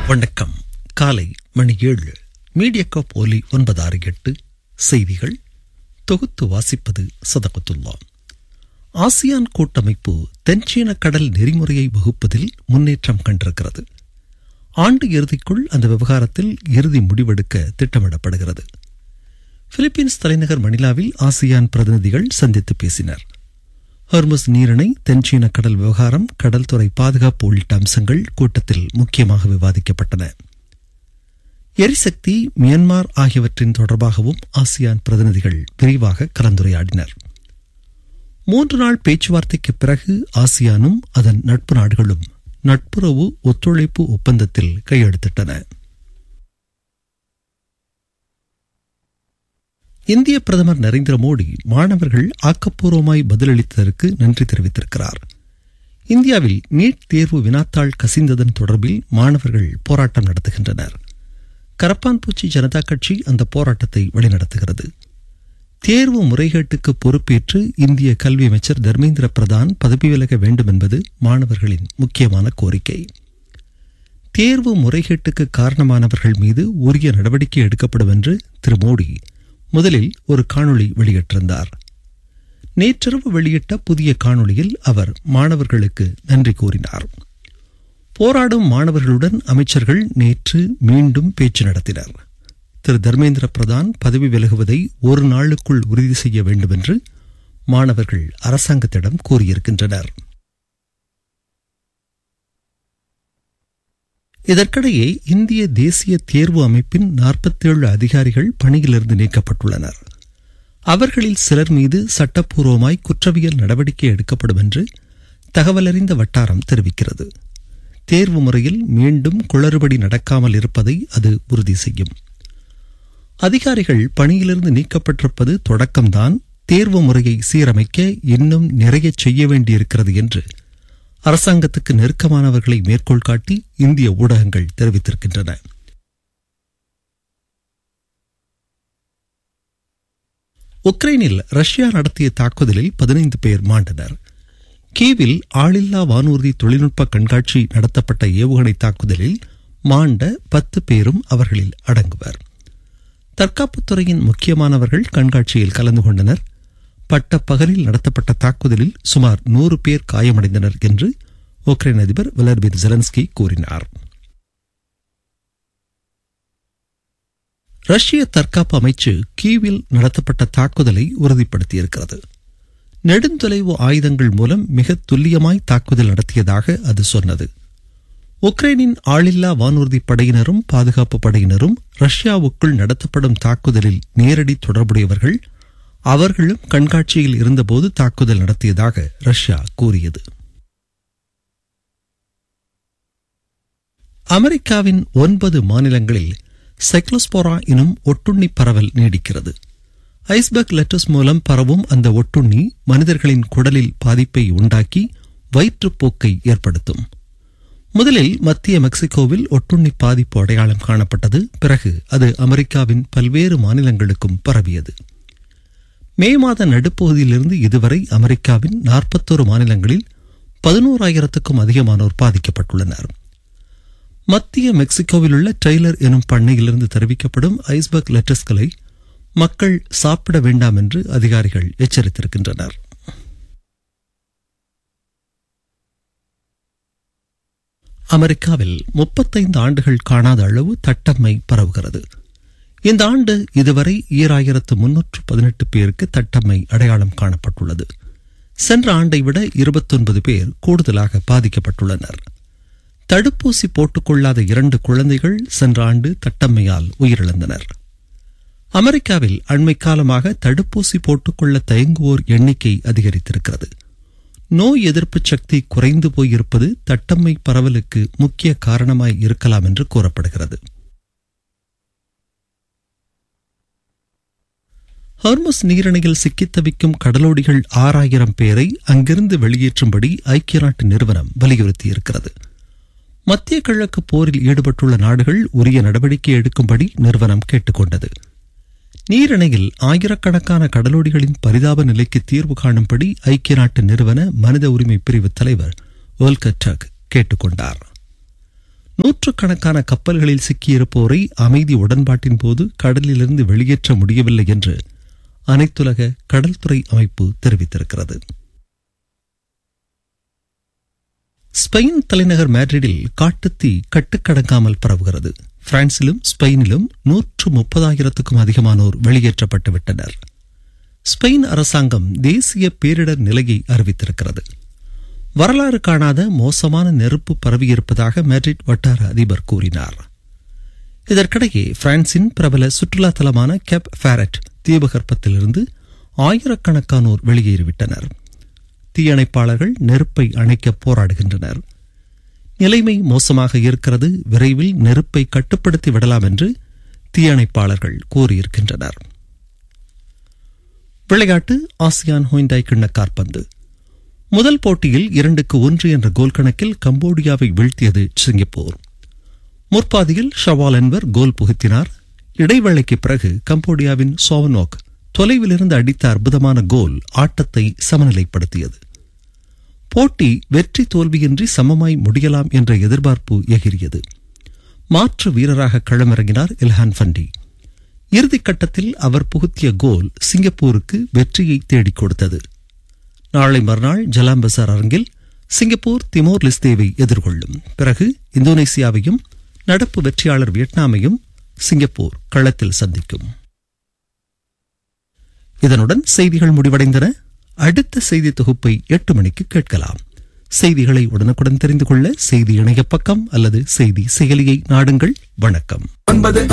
வணக்கம் காலை மணி ஏழு மீடியாக்காப் ஒலி ஒன்பது ஆறு எட்டு செய்திகள் தொகுத்து வாசிப்பது சதகத்துல்லா ஆசியான் கூட்டமைப்பு தென்சீன கடல் நெறிமுறையை வகுப்பதில் முன்னேற்றம் கண்டிருக்கிறது ஆண்டு இறுதிக்குள் அந்த விவகாரத்தில் இறுதி முடிவெடுக்க திட்டமிடப்படுகிறது பிலிப்பீன்ஸ் தலைநகர் மணிலாவில் ஆசியான் பிரதிநிதிகள் சந்தித்து பேசினர் ஹர்முஸ் நீரிணை தென்சீன கடல் விவகாரம் கடல்துறை பாதுகாப்பு உள்ளிட்ட அம்சங்கள் கூட்டத்தில் முக்கியமாக விவாதிக்கப்பட்டன எரிசக்தி மியான்மார் ஆகியவற்றின் தொடர்பாகவும் ஆசியான் பிரதிநிதிகள் விரிவாக கலந்துரையாடினர் மூன்று நாள் பேச்சுவார்த்தைக்கு பிறகு ஆசியானும் அதன் நட்பு நாடுகளும் நட்புறவு ஒத்துழைப்பு ஒப்பந்தத்தில் கையெழுத்திட்டன இந்திய பிரதமர் நரேந்திர மோடி மாணவர்கள் ஆக்கப்பூர்வமாய் பதிலளித்ததற்கு நன்றி தெரிவித்திருக்கிறார் இந்தியாவில் நீட் தேர்வு வினாத்தாள் கசிந்ததன் தொடர்பில் மாணவர்கள் போராட்டம் நடத்துகின்றனர் கரப்பான்பூச்சி ஜனதா கட்சி அந்த போராட்டத்தை வழிநடத்துகிறது தேர்வு முறைகேட்டுக்கு பொறுப்பேற்று இந்திய கல்வி அமைச்சர் தர்மேந்திர பிரதான் பதவி விலக வேண்டும் என்பது மாணவர்களின் முக்கியமான கோரிக்கை தேர்வு முறைகேட்டுக்கு காரணமானவர்கள் மீது உரிய நடவடிக்கை எடுக்கப்படும் என்று திரு மோடி முதலில் ஒரு காணொளி வெளியிட்டிருந்தார் நேற்றிரவு வெளியிட்ட புதிய காணொளியில் அவர் மாணவர்களுக்கு நன்றி கூறினார் போராடும் மாணவர்களுடன் அமைச்சர்கள் நேற்று மீண்டும் பேச்சு நடத்தினர் திரு தர்மேந்திர பிரதான் பதவி விலகுவதை ஒரு நாளுக்குள் உறுதி செய்ய வேண்டும் என்று மாணவர்கள் அரசாங்கத்திடம் கூறியிருக்கின்றனர் இதற்கிடையே இந்திய தேசிய தேர்வு அமைப்பின் நாற்பத்தேழு அதிகாரிகள் பணியிலிருந்து நீக்கப்பட்டுள்ளனர் அவர்களில் சிலர் மீது சட்டப்பூர்வமாய் குற்றவியல் நடவடிக்கை எடுக்கப்படும் என்று தகவலறிந்த வட்டாரம் தெரிவிக்கிறது தேர்வு முறையில் மீண்டும் குளறுபடி நடக்காமல் இருப்பதை அது உறுதி செய்யும் அதிகாரிகள் பணியிலிருந்து நீக்கப்பட்டிருப்பது தொடக்கம்தான் தேர்வு முறையை சீரமைக்க இன்னும் நிறைய செய்ய வேண்டியிருக்கிறது என்று அரசாங்கத்துக்கு நெருக்கமானவர்களை மேற்கோள் காட்டி இந்திய ஊடகங்கள் தெரிவித்திருக்கின்றன உக்ரைனில் ரஷ்யா நடத்திய தாக்குதலில் பதினைந்து பேர் மாண்டனர் கீவில் ஆளில்லா வானூர்தி தொழில்நுட்ப கண்காட்சி நடத்தப்பட்ட ஏவுகணை தாக்குதலில் மாண்ட பத்து பேரும் அவர்களில் அடங்குவர் தற்காப்புத்துறையின் முக்கியமானவர்கள் கண்காட்சியில் கலந்து கொண்டனர் பட்ட பகலில் நடத்தப்பட்ட தாக்குதலில் சுமார் நூறு பேர் காயமடைந்தனர் என்று உக்ரைன் அதிபர் விளாடிமிர் ஜெலன்ஸ்கி கூறினார் ரஷ்ய தற்காப்பு அமைச்சு கீவில் நடத்தப்பட்ட தாக்குதலை உறுதிப்படுத்தியிருக்கிறது நெடுந்தொலைவு ஆயுதங்கள் மூலம் மிக துல்லியமாய் தாக்குதல் நடத்தியதாக அது சொன்னது உக்ரைனின் ஆளில்லா வானூர்தி படையினரும் பாதுகாப்பு படையினரும் ரஷ்யாவுக்குள் நடத்தப்படும் தாக்குதலில் நேரடி தொடர்புடையவர்கள் அவர்களும் கண்காட்சியில் இருந்தபோது தாக்குதல் நடத்தியதாக ரஷ்யா கூறியது அமெரிக்காவின் ஒன்பது மாநிலங்களில் சைக்ளோஸ்போரா எனும் ஒட்டுண்ணி பரவல் நீடிக்கிறது ஐஸ்பர்க் லெட்டஸ் மூலம் பரவும் அந்த ஒட்டுண்ணி மனிதர்களின் குடலில் பாதிப்பை உண்டாக்கி வயிற்றுப்போக்கை ஏற்படுத்தும் முதலில் மத்திய மெக்சிகோவில் ஒட்டுண்ணி பாதிப்பு அடையாளம் காணப்பட்டது பிறகு அது அமெரிக்காவின் பல்வேறு மாநிலங்களுக்கும் பரவியது மே மாத நடுப்பகுதியிலிருந்து இதுவரை அமெரிக்காவின் நாற்பத்தோரு மாநிலங்களில் பதினோராயிரத்துக்கும் அதிகமானோர் பாதிக்கப்பட்டுள்ளனர் மத்திய மெக்சிகோவில் உள்ள டெய்லர் எனும் பண்ணையிலிருந்து தெரிவிக்கப்படும் ஐஸ்பர்க் லெட்டஸ்களை மக்கள் சாப்பிட வேண்டாம் என்று அதிகாரிகள் எச்சரித்திருக்கின்றனர் அமெரிக்காவில் முப்பத்தைந்து ஆண்டுகள் காணாத அளவு தட்டம்மை பரவுகிறது இந்த ஆண்டு இதுவரை ஈராயிரத்து முன்னூற்று பதினெட்டு பேருக்கு தட்டம்மை அடையாளம் காணப்பட்டுள்ளது சென்ற ஆண்டை விட இருபத்தொன்பது பேர் கூடுதலாக பாதிக்கப்பட்டுள்ளனர் தடுப்பூசி போட்டுக்கொள்ளாத இரண்டு குழந்தைகள் சென்ற ஆண்டு தட்டம்மையால் உயிரிழந்தனர் அமெரிக்காவில் அண்மை காலமாக தடுப்பூசி போட்டுக்கொள்ள தயங்குவோர் எண்ணிக்கை அதிகரித்திருக்கிறது நோய் எதிர்ப்பு சக்தி குறைந்து போயிருப்பது தட்டம்மை பரவலுக்கு முக்கிய காரணமாய் இருக்கலாம் என்று கூறப்படுகிறது ஹர்மஸ் நீரிணையில் சிக்கித் தவிக்கும் கடலோடிகள் ஆறாயிரம் பேரை அங்கிருந்து வெளியேற்றும்படி ஐக்கிய நாட்டு நிறுவனம் வலியுறுத்தியிருக்கிறது மத்திய கிழக்கு போரில் ஈடுபட்டுள்ள நாடுகள் உரிய நடவடிக்கை எடுக்கும்படி நிறுவனம் கேட்டுக்கொண்டது நீரிணையில் ஆயிரக்கணக்கான கடலோடிகளின் பரிதாப நிலைக்கு தீர்வு காணும்படி ஐக்கிய நாட்டு நிறுவன மனித உரிமை பிரிவு தலைவர் ஓல்கர் டக் கேட்டுக்கொண்டார் நூற்றுக்கணக்கான கப்பல்களில் சிக்கியிருப்போரை அமைதி உடன்பாட்டின் போது கடலிலிருந்து வெளியேற்ற முடியவில்லை என்று அனைத்துலக கடல்துறை அமைப்பு தெரிவித்திருக்கிறது ஸ்பெயின் தலைநகர் மேட்ரிடில் காட்டுத்தீ கட்டுக்கடங்காமல் பரவுகிறது பிரான்சிலும் ஸ்பெயினிலும் நூற்று முப்பதாயிரத்துக்கும் அதிகமானோர் வெளியேற்றப்பட்டு விட்டனர் ஸ்பெயின் அரசாங்கம் தேசிய பேரிடர் நிலையை அறிவித்திருக்கிறது வரலாறு காணாத மோசமான நெருப்பு பரவியிருப்பதாக மேட்ரிட் வட்டார அதிபர் கூறினார் இதற்கிடையே பிரான்சின் பிரபல சுற்றுலா தலமான கேப் ஃபேரட் தீபகற்பத்திலிருந்து ஆயிரக்கணக்கானோர் வெளியேறிவிட்டனர் தீயணைப்பாளர்கள் நெருப்பை அணைக்க போராடுகின்றனர் நிலைமை மோசமாக இருக்கிறது விரைவில் நெருப்பை கட்டுப்படுத்தி விடலாம் என்று தீயணைப்பாளர்கள் கூறியிருக்கின்றனர் விளையாட்டு ஆசியான் ஹோய்டாய் கிண்ண காற்பந்து முதல் போட்டியில் இரண்டுக்கு ஒன்று என்ற கோல் கணக்கில் கம்போடியாவை வீழ்த்தியது சிங்கப்பூர் முற்பாதியில் ஷவால் என்பர் கோல் புகுத்தினார் இடைவேளைக்கு பிறகு கம்போடியாவின் சோவனோக் தொலைவிலிருந்து அடித்த அற்புதமான கோல் ஆட்டத்தை சமநிலைப்படுத்தியது போட்டி வெற்றி தோல்வியின்றி சமமாய் முடியலாம் என்ற எதிர்பார்ப்பு எகிரியது மாற்று வீரராக களமிறங்கினார் இல்ஹான் ஃபண்டி இறுதிக்கட்டத்தில் அவர் புகுத்திய கோல் சிங்கப்பூருக்கு வெற்றியை தேடிக் கொடுத்தது நாளை மறுநாள் ஜலாம்பசார் அரங்கில் சிங்கப்பூர் திமோர் லிஸ்தேவை எதிர்கொள்ளும் பிறகு இந்தோனேசியாவையும் நடப்பு வெற்றியாளர் வியட்நாமையும் சிங்கப்பூர் களத்தில் சந்திக்கும் இதனுடன் செய்திகள் முடிவடைந்தன அடுத்த செய்தி தொகுப்பை எட்டு மணிக்கு கேட்கலாம் செய்திகளை உடனுக்குடன் தெரிந்து கொள்ள செய்தி இணைய பக்கம் அல்லது செய்தி செயலியை நாடுங்கள் வணக்கம் ஒன்பது